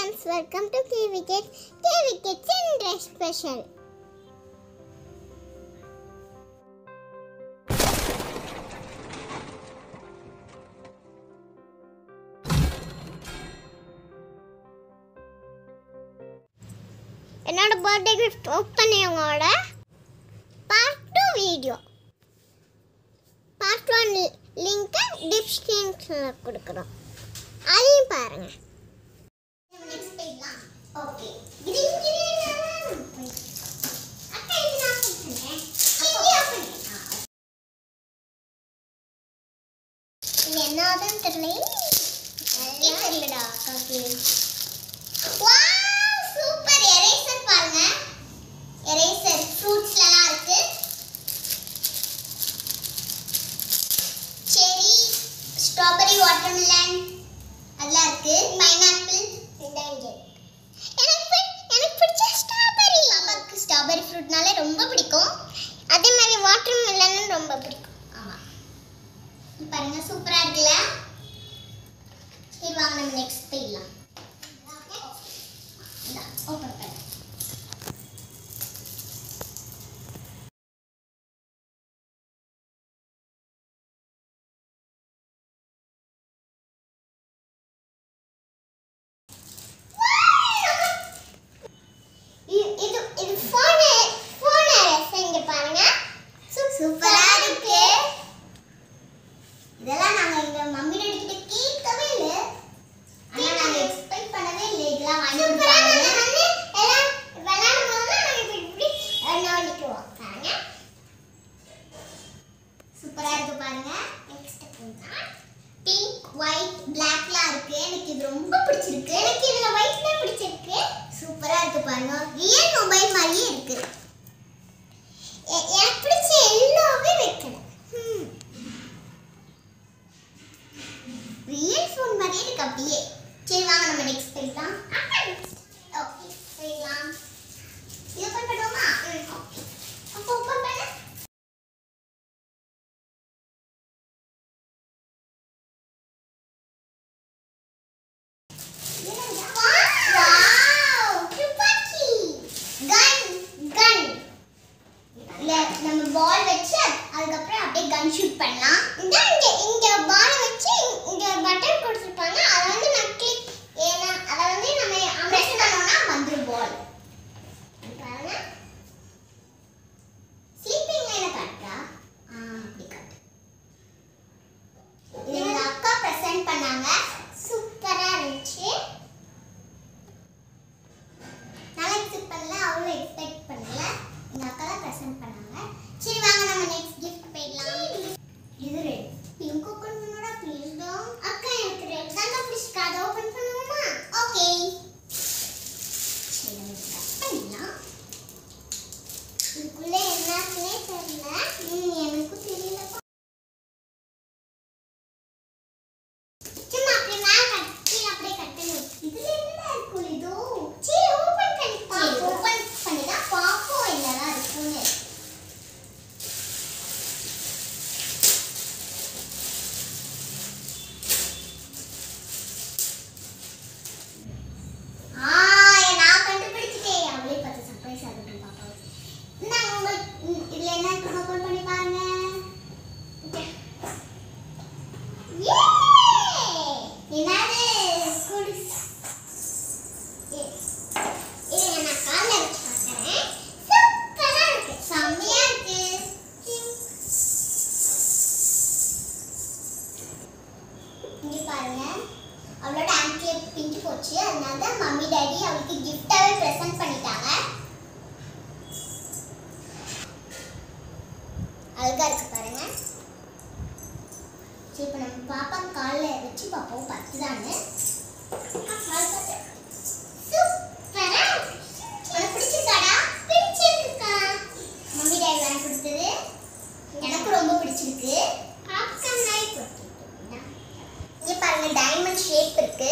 Friends welcome to KV kids KV kids இன்ட்ரெ special என்னோட birthday gift ஓப்பனிங்கோட part two video part one லிங்க்கை டிஸ்கிரிப்ஷனில் கொடுக்குறோம் அதையும் பாருங்க நெக்ஸ்ட் போயிடலாம் ஓகே கிரீன் கிரீன் அக்கா இது நான் பண்ணுறேன் இது என்னதுன்னு தெரியல தெரியலடா அக்காக்கு வாவ் சூப்பர் எரேசர் பாருங்க எரேசர் ஃப்ரூட்ஸ்லாம் இருக்கு செரி ஸ்ட்ராபெரி வாட்டர்மெலன் அதெல்லாம் இருக்கு பைனாப்பிள் எனக்கு பி- எனக்கு பிடிச்ச ஸ்ட்ராபெரி பாப்பாக்கு ஸ்ட்ராபெரி ஃப்ரூட்னாலே ரொம்ப பிடிக்கும் அதே மாதிரி வாட்டர்மெலனும் ரொம்ப பிடிக்கும் ஆமா இது பாருங்க சூப்பரா இருக்குல்ல சரி வாங்க நம்ம நெக்ஸ்ட் போயிடலாம் ஓப்பன் பண்ணு இ- இது இது ஃபோன் ஃபோன் அரசு இங்க பாருங்க சூப்பரா இருக்கு இதெல்லாம் நாங்க எங்க மம்மி டாடி கிட்ட கேட்கவே இல்ல ஆனா நாங்க எக்ஸ்பெக்ட் பண்ணவே இல்ல இதெல்லாம் வாங்கி கொடுப்பாங்க எல்லாம் விளையாடும் போது நாங்க இப்படி இப்படி நோண்டிக்குவோம் பாருங்க சூப்பரா இருக்கு பாருங்க நெக்ஸ்ட் பிங்க் ஒயிட் பிளாக்லாம் இருக்கு எனக்கு இது ரொம்ப பிடிச்சிருக்கு எனக்கு இதுல ஒயிட் தான் பிடிச்சிருக்கு சூப்பரா இருக்கு பாருங்க ரியல் மொபைல் மாதிரியே இருக்கு எ- எனக்கு பிடிச்ச எல்லாமே வைக்கணும் ரியல் ஃபோன் மாதிரியே இருக்கு அப்படியே சரி வாங்க நம்ம நெக்ஸ்ட் போயிடலாம் ஓகே போயிடலாம் இது ஓப்பன் பண்ணுவோமா ம் ஓகே அப்போ ஓப்பன் பண்ண வாவ் துப்பாக்கி கன் கன் இல்ல நம்ம பால் வச்சு அதுக்கப்புறம் அப்படியே கன் ஷூட் பண்ணலாம் இந்த இங்க இங்க பால் வச்சு இங்க பட்டன் கொடுத்துருப்பாங்க அதை வந்து நான் கிளிக் ஏன்னா அதை வந்து நம்ம பிரஸ் பண்ணோம்னா வந்துரும் பால் பாருங்க ஸ்லீப்பிங் லைனை காட்டுறா ஆ அப்படி காட்டு இது எங்க அக்கா ப்ரெசென்ட் பண்ணாங்க சூப்பரா இருந்துச்சு நான் எக்ஸ்பெக்ட் பண்ணல அவளும் எக்ஸ்பெக்ட் பண்ணல எங்க அக்கா தான் ப்ரெசென்ட் பண்ணாங்க சரி வாங்க நம்ம நெக்ஸ்ட் கிஃப்ட் போயிடலாம் இது ரெட் பிங்க் ஓபன் பண்ணுடா ப்ளீஸ் டா அக்கா எனக்கு ரெட் தான் பிடிச்சிருக்கு அதை ஓபன் பண்ணுவோமா ஓகே சரி நம்ம கட் பண்ணலாம் இதுக்குள்ள என்னன்னே தெரியல ம், எனக்கும் தெரியல சும்மா அப்படியே மேல கட் கீழே அப்படியே கட் பண்ணி வச்சு. இதுல என்னடா இருக்கும் இதோ சரி ஓபன் பண்ணி பாப்போம் ஓபன் பண்ணி தான் பாப்போம் என்னடா இருக்கும்னு ஆ நான் கண்டுபிடிச்சிட்டேன் அவளே பார்த்து சர்ப்ரைஸ் ஆகட்டும் பாப்பாவுக்கு இந்தாங்க உங்களுக்கு ம், இதுல என்ன இருக்கு ஓபன் பண்ணி பாருங்க Yay! என்னது குடிஸ் இ- இருங்க, நான் கால்ல வச்சு பார்க்கறேன். சூப்பரா இருக்கு. செம்மையா இருக்கு. இங்க பாருங்க அவளோட ஆன்கிளிப் பிஞ்சு போச்சு அதனால தான் மம்மி டாடி அவளுக்கு கிஃப்டாவே ப்ரெசென்ட் பண்ணிட்டாங்க அழகா இருக்கு பாருங்க சரி இப்போ நம்ம பாப்பா காலில் வச்சு பார்ப்போம் பத்துதான்னு சூப்பரா உனக்கு பிடிச்சிருக்காடா பிடிச்சிருக்குக்கா மம்மி டாடி வாங்கி கொடுத்தது எனக்கு ரொம்ப பிடிச்சிருக்கு பாப்கார்ன் மாதிரி போட்டுருக்கேன் இங்க பாருங்க டைமண்ட் ஷேப் இருக்கு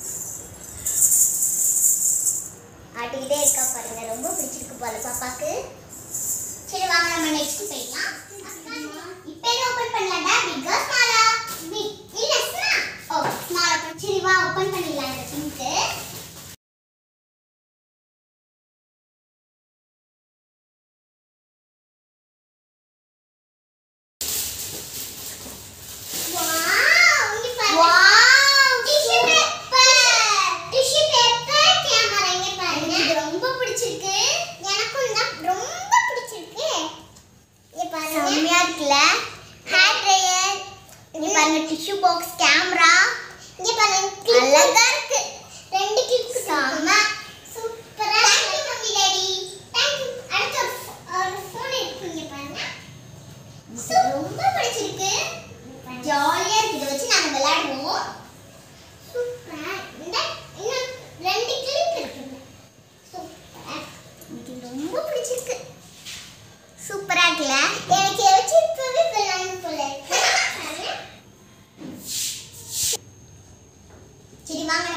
ஆட்டிக்கிட்டே இருக்கா பாருங்க ரொம்ப பிடிச்சிருக்கு போல பாப்பாக்கு சரி வாங்க நம்ம நெக்ஸ்ட் போயிடலாம் இப்போ ஓபன் பண்ணலாம்டா பிக்கா ஸ்மாலா பிக் இல்ல ஸ்மால் ஓ ஸ்மால் சரி வா ஓபன் பண்ணிடலாம் இந்த பிங்க்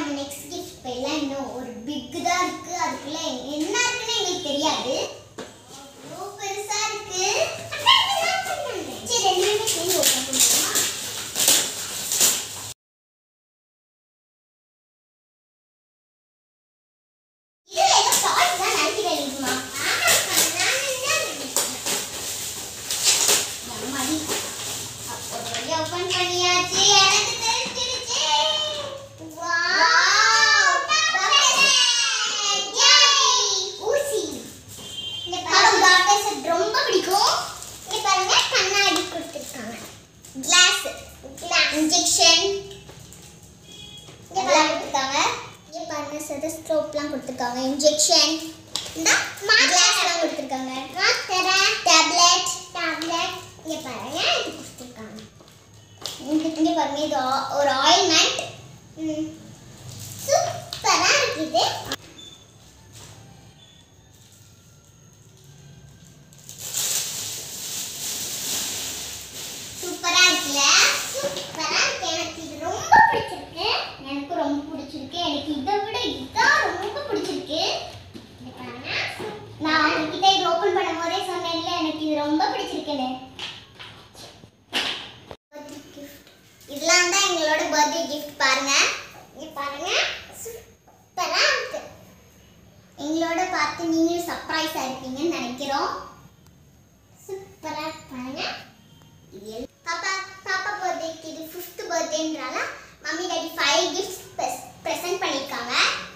நம்ம நெக்ஸ்ட் கிஃப்ட் போயிடலாம் இன்னும் ஒரு பிக் தான் இருக்கு அதுக்குள்ள என்ன இருக்குன்னு எங்களுக்கு தெரியாது அவ்வளோ பெருசா இருக்கு சரி ரெண்டு பேருமே சேர்ந்து ஓப்பன் பண்ணுவோமா இது ஏதோ டாய்ஸ் தான் நினைக்கிறேன் இதுமா அம்மாடி அப்போ வழியா ஓபன் பண்ணியாச்சு எனக்கு தெரிஞ்சிருச்சு வாவ் ஊசி இந்த பாருங்க டாக்டர் செட் ரொம்ப பிடிக்கும் இங்க பாருங்க கண்ணாடி கொடுத்துருக்காங்க கிளாஸ் இன்ஜெக்ஷன் இங்க கொடுத்துருக்காங்க இங்க பாருங்க ஸ்டெதஸ்கோப்லாம் கொடுத்துருக்காங்க இன்ஜெக்ஷன் இந்த கிளாஸ்லாம் கொடுத்துருக்காங்க மாத்திரை டேப்லெட் டேப்லெட் இங்க பாருங்க இது கொடுத்துருக்காங்க இங்க இங்க பாருங்க இது ஆ- ஒரு ஆயில்மெண்ட் சூப்பரா இருக்குது சூப்பரா இருக்குல்ல சூப்பரா இருக்கு எனக்கு இது ரொம்ப பிடிச்சிருக்கு எனக்கு ரொம்ப பிடிச்சிருக்கு எனக்கு இதை விட இதான் ரொம்ப பிடிச்சிருக்கு இங்க பாருங்க நான் உங்ககிட்ட இது ஓபன் பண்ணும் போதே சொன்னேன்ல எனக்கு இது ரொம்ப பிடிச்சிருக்குன்னு இதெல்லாம் தான் எங்களோட பர்த்டே கிஃப்ட் பாருங்க இங்க பாருங்க சூப்பரா இருக்கு எங்களோட பார்த்து நீங்களும் சர்ப்ரைஸ் ஆயிருப்பீங்கன்னு நினைக்கிறோம் சூப்பரா பாருங்க இது எல்- பாப்பா பாப்பா பர்த்டேக்கு இது ஃபிஃப்த் பர்த்டேன்றால mummy daddy five gifts present பண்ணியிருக்காங்க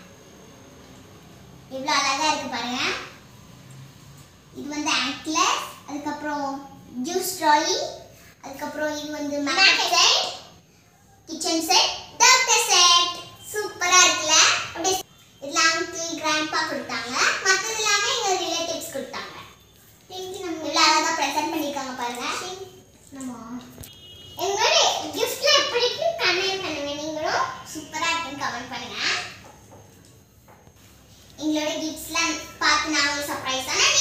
எவ்வளோ அழகா இருக்கு பாருங்க இது வந்து ஆங்க்லஸ் அதுக்கப்புறம் ஜூஸ் ட்ராலி அதுக்கப்புறம் இது வந்து makeup set kitchen set doctor set சூப்பரா இருக்குல்ல அப்படியே இதுல அங்கிள் கிராண்ட்பா கொடுத்தாங்க மற்றது எல்லாமே எங்க ரிலேட்டிவ்ஸ் கொடுத்தாங்க இவ்வளோ அழகா ப்ரெசென்ட் பண்ணியிருக்காங்க பாருங்க நம்ம எங்களோட கிஃப்ட்ல எப்படி இருக்கு கமெண்ட் பண்ணுங்க நீங்களும் சூப்பரா இருக்குன்னு கமெண்ட் பண்ணுங்க எங்களோட கிஃப்ட்ஸ்லாம் பார்த்து நாங்களும் சர்ப்ரைஸ் ஆனால்